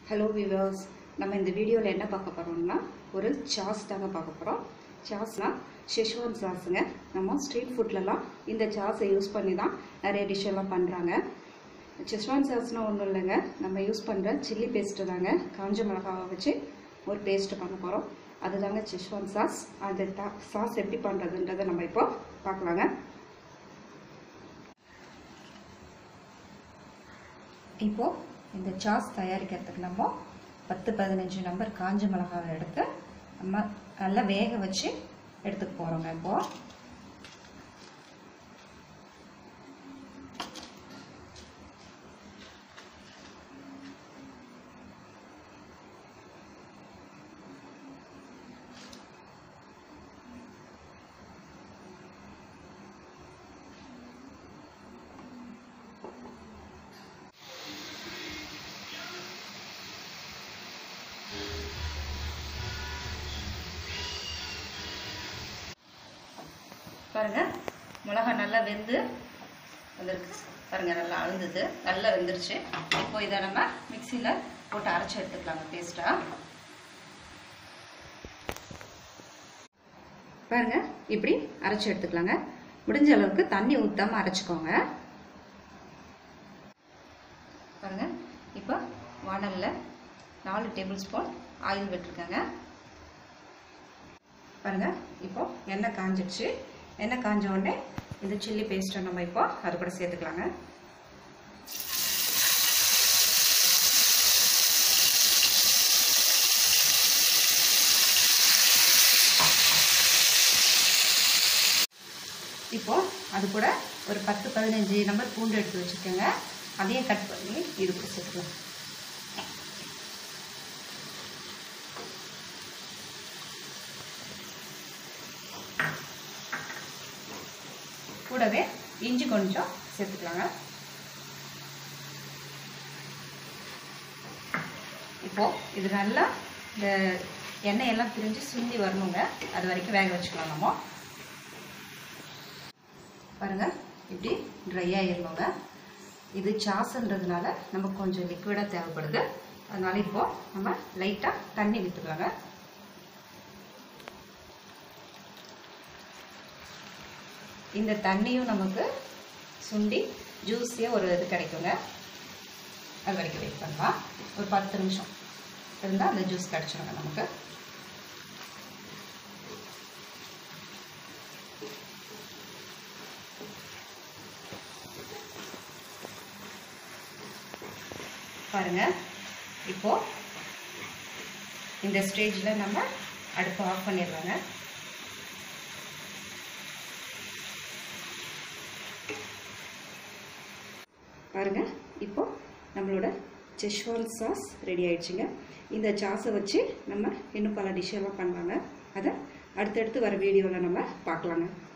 hello viewers நம்ம இந்த வீடியோவில் என்ன பார்க்க போகிறோம்னா ஒரு சாஸ் தாங்க பார்க்க போகிறோம் சாஸ்னால் ஷெஷ்வான் சாஸுங்க நம்ம ஸ்ட்ரீட் ஃபுட்லலாம் இந்த சாஸை யூஸ் பண்ணி தான் நிறைய டிஷ் எல்லாம் பண்ணுறாங்க ஷெஷ்வான் சாஸ்னால் ஒன்றும் இல்லைங்க நம்ம யூஸ் பண்ணுற சில்லி பேஸ்ட்டு தாங்க காஞ்ச மிளகாவை வச்சு ஒரு பேஸ்ட்டு பண்ண போகிறோம் அதுதாங்க ஷெஷ்வான் சாஸ் அந்த தா- சாஸ் எப்படி பண்ணுறதுன்றதை நம்ம இப்போ பார்க்கலாங்க இப்போது இந்த சாஸ் தயாரிக்கிறதுக்கு நம்ம பத்து பதினஞ்சு நம்பர் காஞ்ச மிளகாவை எடுத்து நம்ம நல்லா வேக வச்சு எடுத்துக்க போகிறோங்க இப்போது பாருங்க மிளகா நல்லா வெந்து வந்திருக்கு பாருங்க நல்லா அழுந்தது நல்லா வெந்துருச்சு இப்போ இதை நம்ம மிக்சியில் போட்டு அரைச்சி எடுத்துக்கலாங்க பேஸ்ட்டாக பாருங்க இப்படி அரைச்சி எடுத்துக்கலாங்க முடிஞ்ச அளவுக்கு தண்ணி ஊற்றாம அரைச்சிக்கோங்க பாருங்க இப்போ வானலில் நாலு டேபிள் ஸ்பூன் ஆயில் விட்டுருக்கேங்க பாருங்க இப்போ எண்ணெய் காஞ்சிடுச்சு எண்ணெய் காஞ்ச உடனே இந்த சில்லி பேஸ்ட்டை நம்ம இப்போ அது கூட சேர்த்துக்கலாங்க இப்போ அது கூட ஒரு பத்து பதினஞ்சு நம்பர் பூண்டு எடுத்து வச்சுக்கோங்க அதையும் கட் பண்ணி இது கூட சேர்த்துக்கலாம் கூடவே இஞ்சி கொஞ்சம் சேர்த்துக்கலாங்க இப்போ இது நல்லா இந்த எண்ணெய் எல்லாம் பிரிஞ்சு சுண்டி வரணுங்க அது வரைக்கும் வேக வச்சுக்கலாம் நம்ம பாருங்க இப்படி ட்ரை ஆகிடணுங்க இது சாஸ்ன்றதுனால நமக்கு கொஞ்சம் லிக்விடாக தேவைப்படுது அதனால இப்போ நம்ம லைட்டாக தண்ணி விட்டுக்கலாங்க இந்த தண்ணியும் நமக்கு சுண்டி ஜூஸியாக ஒரு இது கிடைக்குங்க அது வரைக்கும் வெயிட் பண்ணலாம் ஒரு பத்து நிமிஷம் இருந்தால் அந்த ஜூஸ் கிடச்சிருங்க நமக்கு பாருங்க இப்போ இந்த ஸ்டேஜில் நம்ம அடுப்பை ஆஃப் பண்ணிடலாங்க பாருங்க இப்போ நம்மளோட செஷ்வான் சாஸ் ரெடி ஆயிடுச்சுங்க இந்த சாஸை வச்சு நம்ம இன்னும் பல டிஷ்ஷெல்லாம் பண்ணலாங்க அதை அடுத்தடுத்து வர வீடியோவில் நம்ம பார்க்கலாங்க